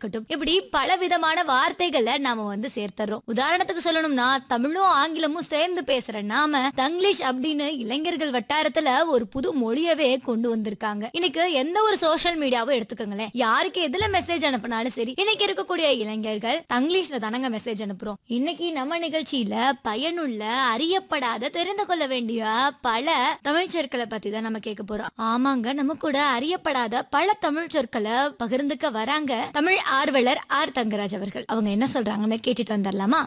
இருக்கட்டும் இப்படி பல விதமான வார்த்தைகளை நாம வந்து சேர்த்துறோம் உதாரணத்துக்கு சொல்லணும்னா தமிழும் ஆங்கிலமும் சேர்ந்து பேசுற நாம தங்கிலீஷ் அப்படின்னு இளைஞர்கள் வட்டாரத்துல ஒரு புது மொழியவே கொண்டு வந்திருக்காங்க இன்னைக்கு எந்த ஒரு சோஷியல் மீடியாவும் எடுத்துக்கோங்களேன் யாருக்கு எதுல மெசேஜ் அனுப்பினாலும் சரி இன்னைக்கு இருக்கக்கூடிய இளைஞர்கள் தங்கிலீஷ்ல தானங்க மெசேஜ் அனுப்புறோம் இன்னைக்கு நம்ம நிகழ்ச்சியில பயனுள்ள அறியப்படாத தெரிந்து கொள்ள வேண்டிய பல தமிழ் சொற்களை பத்தி தான் நம்ம கேட்க போறோம் ஆமாங்க நம்ம கூட அறியப்படாத பல தமிழ் சொற்களை பகிர்ந்துக்க வராங்க தமிழ் ஆர்வலர் ஆர் தங்கராஜ் அவர்கள் அவங்க என்ன சொல்றாங்கன்னு கேட்டுட்டு வந்துடலாமா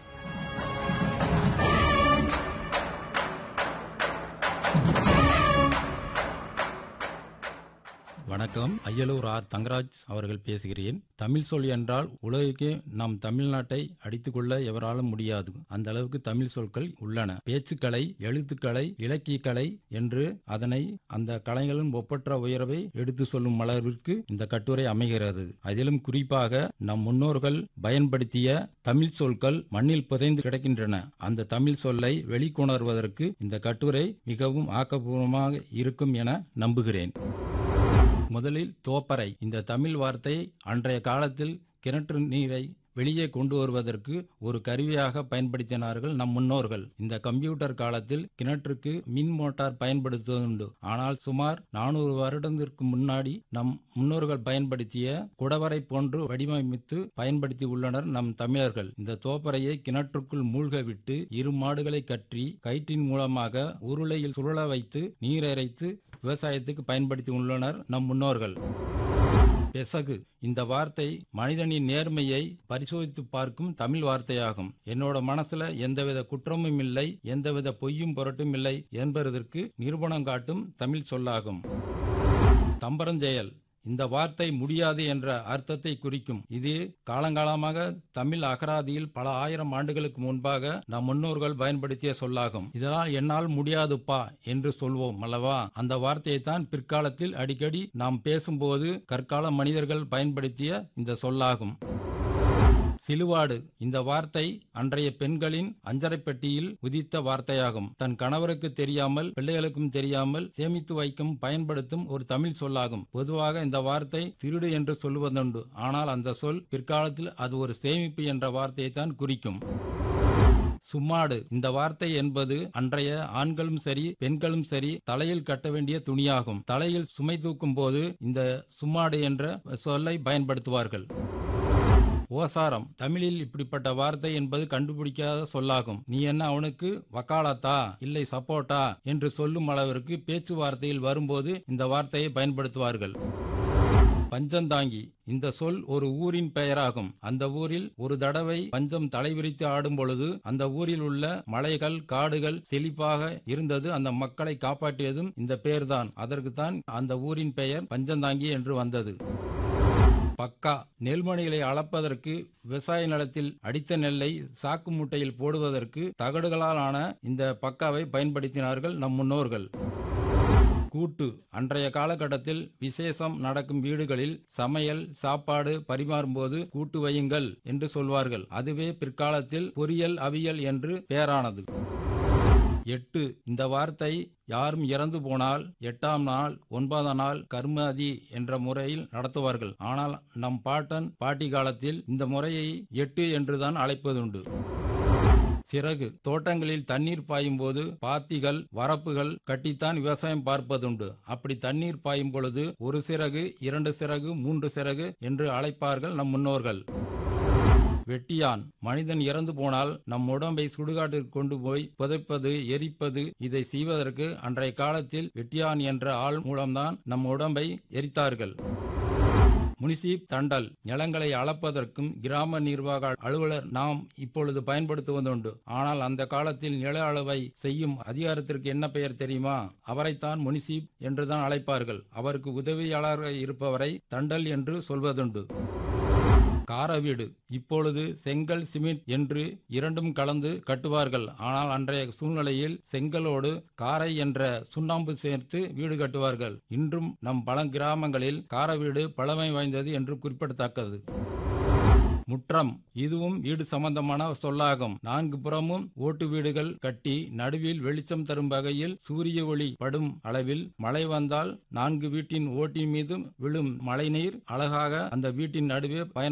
வணக்கம் அய்யலூர் ஆர் தங்கராஜ் அவர்கள் பேசுகிறேன் தமிழ் சொல் என்றால் உலகுக்கு நம் தமிழ்நாட்டை அடித்துக்கொள்ள எவராலும் முடியாது அந்த அளவுக்கு தமிழ் சொற்கள் உள்ளன பேச்சுக்கலை எழுத்துக்கலை இலக்கியக்கலை என்று அதனை அந்த கலைகளின் ஒப்பற்ற உயர்வை எடுத்து சொல்லும் அளவிற்கு இந்த கட்டுரை அமைகிறது அதிலும் குறிப்பாக நம் முன்னோர்கள் பயன்படுத்திய தமிழ் சொற்கள் மண்ணில் புதைந்து கிடக்கின்றன அந்த தமிழ் சொல்லை வெளிக்கொணர்வதற்கு இந்த கட்டுரை மிகவும் ஆக்கப்பூர்வமாக இருக்கும் என நம்புகிறேன் முதலில் தோப்பறை இந்த தமிழ் வார்த்தை அன்றைய காலத்தில் கிணற்று நீரை வெளியே கொண்டு வருவதற்கு ஒரு கருவியாக பயன்படுத்தினார்கள் நம் முன்னோர்கள் இந்த கம்ப்யூட்டர் காலத்தில் கிணற்றுக்கு மின் மோட்டார் பயன்படுத்துவதுண்டு ஆனால் சுமார் நானூறு வருடத்திற்கு முன்னாடி நம் முன்னோர்கள் பயன்படுத்திய குடவரை போன்று வடிவமைத்து பயன்படுத்தி உள்ளனர் நம் தமிழர்கள் இந்த தோப்பறையை கிணற்றுக்குள் மூழ்க விட்டு இரு மாடுகளை கற்றி கயிற்றின் மூலமாக உருளையில் சுழல வைத்து நீர் இறைத்து விவசாயத்துக்கு பயன்படுத்தி உள்ளனர் நம் முன்னோர்கள் பெசகு இந்த வார்த்தை மனிதனின் நேர்மையை பரிசோதித்து பார்க்கும் தமிழ் வார்த்தையாகும் என்னோட மனசுல எந்தவித குற்றமும் இல்லை எந்தவித பொய்யும் புரட்டும் இல்லை என்பதற்கு நிரூபணம் காட்டும் தமிழ் சொல்லாகும் தம்பரஞ்செயல் இந்த வார்த்தை முடியாது என்ற அர்த்தத்தை குறிக்கும் இது காலங்காலமாக தமிழ் அகராதியில் பல ஆயிரம் ஆண்டுகளுக்கு முன்பாக நம் முன்னோர்கள் பயன்படுத்திய சொல்லாகும் இதனால் என்னால் முடியாதுப்பா என்று சொல்வோம் அல்லவா அந்த வார்த்தையை தான் பிற்காலத்தில் அடிக்கடி நாம் பேசும்போது கற்கால மனிதர்கள் பயன்படுத்திய இந்த சொல்லாகும் சிலுவாடு இந்த வார்த்தை அன்றைய பெண்களின் அஞ்சரை பெட்டியில் உதித்த வார்த்தையாகும் தன் கணவருக்கு தெரியாமல் பிள்ளைகளுக்கும் தெரியாமல் சேமித்து வைக்கும் பயன்படுத்தும் ஒரு தமிழ் சொல்லாகும் பொதுவாக இந்த வார்த்தை திருடு என்று சொல்வதுண்டு ஆனால் அந்த சொல் பிற்காலத்தில் அது ஒரு சேமிப்பு என்ற வார்த்தையை தான் குறிக்கும் சும்மாடு இந்த வார்த்தை என்பது அன்றைய ஆண்களும் சரி பெண்களும் சரி தலையில் கட்ட வேண்டிய துணியாகும் தலையில் சுமை தூக்கும் போது இந்த சும்மாடு என்ற சொல்லை பயன்படுத்துவார்கள் ஓசாரம் தமிழில் இப்படிப்பட்ட வார்த்தை என்பது கண்டுபிடிக்காத சொல்லாகும் நீ என்ன அவனுக்கு வக்காலத்தா இல்லை சப்போட்டா என்று சொல்லும் அளவிற்கு பேச்சுவார்த்தையில் வரும்போது இந்த வார்த்தையை பயன்படுத்துவார்கள் பஞ்சந்தாங்கி இந்த சொல் ஒரு ஊரின் பெயராகும் அந்த ஊரில் ஒரு தடவை பஞ்சம் தலைவிரித்து ஆடும் பொழுது அந்த ஊரில் உள்ள மலைகள் காடுகள் செழிப்பாக இருந்தது அந்த மக்களை காப்பாற்றியதும் இந்த பெயர்தான் அதற்குத்தான் அந்த ஊரின் பெயர் பஞ்சந்தாங்கி என்று வந்தது பக்கா நெல்மணிகளை அளப்பதற்கு விவசாய நிலத்தில் அடித்த நெல்லை சாக்கு மூட்டையில் போடுவதற்கு தகடுகளால் ஆன இந்த பக்காவை பயன்படுத்தினார்கள் நம் முன்னோர்கள் கூட்டு அன்றைய காலகட்டத்தில் விசேஷம் நடக்கும் வீடுகளில் சமையல் சாப்பாடு பரிமாறும்போது கூட்டு வையுங்கள் என்று சொல்வார்கள் அதுவே பிற்காலத்தில் பொரியல் அவியல் என்று பெயரானது எட்டு இந்த வார்த்தை யாரும் இறந்து போனால் எட்டாம் நாள் ஒன்பதாம் நாள் கர்மாதி என்ற முறையில் நடத்துவார்கள் ஆனால் நம் பாட்டன் பாட்டி காலத்தில் இந்த முறையை எட்டு என்றுதான் அழைப்பதுண்டு சிறகு தோட்டங்களில் தண்ணீர் பாயும் போது பாத்திகள் வரப்புகள் கட்டித்தான் விவசாயம் பார்ப்பதுண்டு அப்படி தண்ணீர் பாயும் பொழுது ஒரு சிறகு இரண்டு சிறகு மூன்று சிறகு என்று அழைப்பார்கள் நம் முன்னோர்கள் வெட்டியான் மனிதன் இறந்து போனால் நம் உடம்பை சுடுகாட்டிற்கு கொண்டு போய் புதைப்பது எரிப்பது இதை செய்வதற்கு அன்றைய காலத்தில் வெட்டியான் என்ற ஆள் மூலம்தான் நம் உடம்பை எரித்தார்கள் முனிசிப் தண்டல் நிலங்களை அளப்பதற்கும் கிராம நிர்வாக அலுவலர் நாம் இப்பொழுது பயன்படுத்துவதுண்டு ஆனால் அந்த காலத்தில் நில அளவை செய்யும் அதிகாரத்திற்கு என்ன பெயர் தெரியுமா அவரைத்தான் முனிசிப் என்றுதான் அழைப்பார்கள் அவருக்கு உதவியாளராக இருப்பவரை தண்டல் என்று சொல்வதுண்டு கார வீடு இப்பொழுது செங்கல் சிமெண்ட் என்று இரண்டும் கலந்து கட்டுவார்கள் ஆனால் அன்றைய சூழ்நிலையில் செங்கலோடு காரை என்ற சுண்ணாம்பு சேர்த்து வீடு கட்டுவார்கள் இன்றும் நம் பல கிராமங்களில் கார வீடு பழமை வாய்ந்தது என்று குறிப்பிடத்தக்கது முற்றம் இதுவும் வீடு சம்பந்தமான சொல்லாகும் நான்கு புறமும் ஓட்டு வீடுகள் கட்டி நடுவில் வெளிச்சம் தரும் வகையில் சூரிய ஒளி படும் அளவில் மழை வந்தால் நான்கு வீட்டின் ஓட்டின் மீதும் விழும் மழைநீர் அழகாக அந்த வீட்டின் நடுவே பயன்